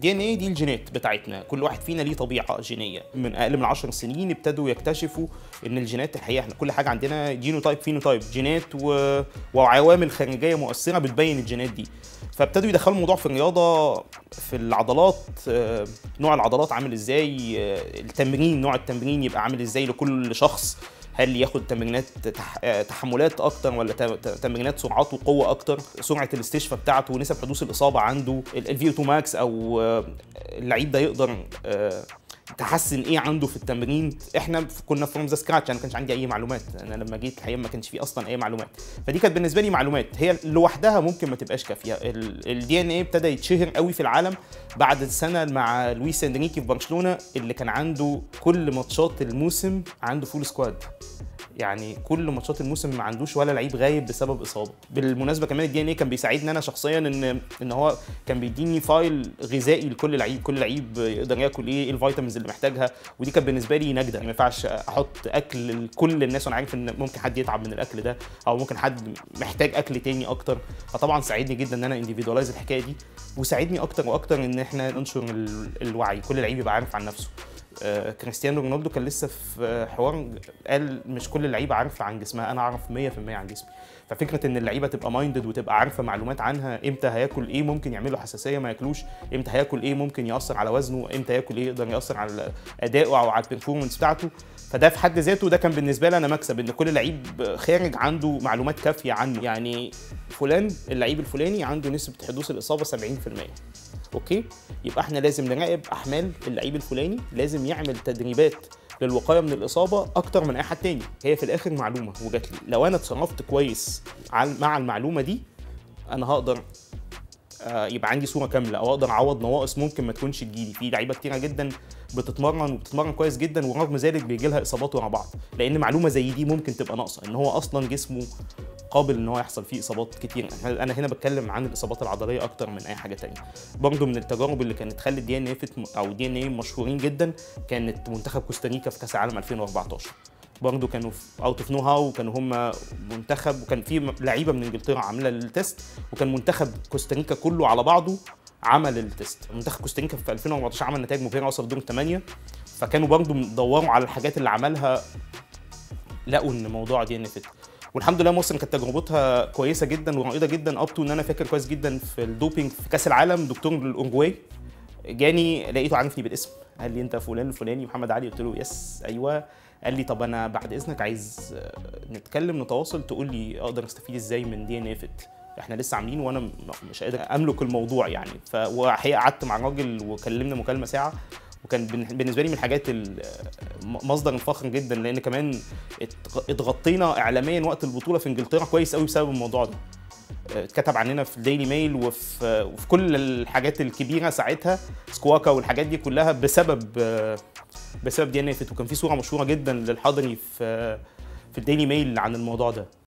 الدي ان ايه دي الجينات بتاعتنا كل واحد فينا ليه طبيعه جينيه من اقل من 10 سنين ابتدوا يكتشفوا ان الجينات الحقيقه احنا كل حاجه عندنا جينوتايب فينوتايب جينات و... وعوامل خارجيه مؤثره بتبين الجينات دي فابتدوا يدخلوا الموضوع في الرياضه في العضلات آه، نوع العضلات عامل ازاي آه، التمرين نوع التمرين يبقى عامل ازاي لكل شخص هل ياخد تمرينات تح... آه، تحملات اكتر ولا ت- ت- تمرينات سرعات وقوه اكتر سرعه الاستشفاء بتاعته ونسب حدوث الاصابه عنده الفي 2 ماكس او آه، اللعيب ده يقدر آه، تحسن ايه عنده في التمرين احنا ف- كنا فروم ذا سكراتش انا ما كانش عندي اي معلومات انا لما جيت الحقيقه ما كانش في اصلا اي معلومات فدي كانت بالنسبه لي معلومات هي لوحدها ممكن ما تبقاش كافيه الدي ان ايه ابتدى يتشهر قوي في العالم بعد السنه مع لويس انريكي في برشلونه اللي كان عنده كل ماتشات الموسم عنده فول سكواد يعني كل ماتشات الموسم ما عندوش ولا لعيب غايب بسبب اصابه بالمناسبه كمان الدي ان ايه كان بيساعدني انا شخصيا ان ان هو كان بيديني فايل غذائي لكل لعيب كل لعيب يقدر ياكل ايه ايه الفيتامينز اللي محتاجها ودي كانت بالنسبه لي نجده ما ينفعش احط اكل لكل الناس وانا عارف ان ممكن حد يتعب من الاكل ده او ممكن حد محتاج اكل تاني اكتر فطبعا ساعدني جدا ان انا انديفيدوالايز الحكايه دي وساعدني اكتر واكتر ان احنا ننشر ال- الوعي كل لعيب يبقى عارف عن نفسه آه، كريستيانو رونالدو كان لسه في حوار قال مش كل اللعيبه عارفه عن جسمها انا اعرف 100% عن جسمي ففكره ان اللعيبه تبقى مايندد وتبقى عارفه معلومات عنها امتى هياكل ايه ممكن يعمل له حساسيه ما ياكلوش امتى هياكل ايه ممكن ياثر على وزنه امتى ياكل ايه يقدر ياثر على ادائه او على البرفورمانس بتاعته فده في حد ذاته ده كان بالنسبه لي انا مكسب ان كل لعيب خارج عنده معلومات كافيه عنه يعني فلان اللعيب الفلاني عنده نسبه حدوث الاصابه 70% اوكي يبقى احنا لازم نراقب احمال اللعيب الفلاني لازم يعمل تدريبات للوقايه من الاصابه اكتر من اي حد تاني هي في الاخر معلومه وجات لي لو انا اتصرفت كويس عن- مع المعلومه دي انا هقدر آه، يبقى عندي صوره كامله او اقدر اعوض نواقص ممكن ما تكونش تجيلي في لعيبه كتيره جدا بتتمرن وبتتمرن كويس جدا ورغم ذلك بيجي لها اصابات ورا بعض لان معلومه زي دي ممكن تبقى ناقصه ان هو اصلا جسمه قابل ان هو يحصل فيه اصابات كتير انا هنا بتكلم عن الاصابات العضليه اكتر من اي حاجه تانية برضه من التجارب اللي كانت خلت دي ان ايه او دي ان ايه مشهورين جدا كانت منتخب كوستاريكا في كاس العالم 2014 برضه كانوا في اوت اوف نو هاو كانوا هم منتخب وكان في م- لعيبه من انجلترا عامله التيست وكان منتخب كوستاريكا كله على بعضه عمل التيست منتخب كوستاريكا في 2014 عمل نتائج مبهره وصل دور 8 فكانوا برضه بيدوروا على الحاجات اللي عملها لقوا ان موضوع دي ان فت والحمد لله مصر كانت تجربتها كويسه جدا ورائده جدا اب تو ان انا فاكر كويس جدا في الدوبينج في كاس العالم دكتور الاورجواي جاني لقيته عارفني بالاسم قال لي انت فلان الفلاني محمد علي قلت له يس ايوه قال لي طب انا بعد اذنك عايز آه، نتكلم نتواصل تقول لي اقدر استفيد ازاي من دي ان اف احنا لسه عاملينه وانا م- مش قادر املك الموضوع يعني فحقيقه قعدت مع الراجل وكلمنا مكالمه ساعه وكان بن- بالنسبه لي من الحاجات ال- م- مصدر الفخر جدا لان كمان اتغ- اتغطينا اعلاميا وقت البطوله في انجلترا كويس قوي بسبب الموضوع ده اتكتب عننا في الديلي ميل وفي وفي كل الحاجات الكبيره ساعتها سكواكا والحاجات دي كلها بسبب بسبب دي ان وكان في صوره مشهوره جدا للحضري في في الديلي ميل عن الموضوع ده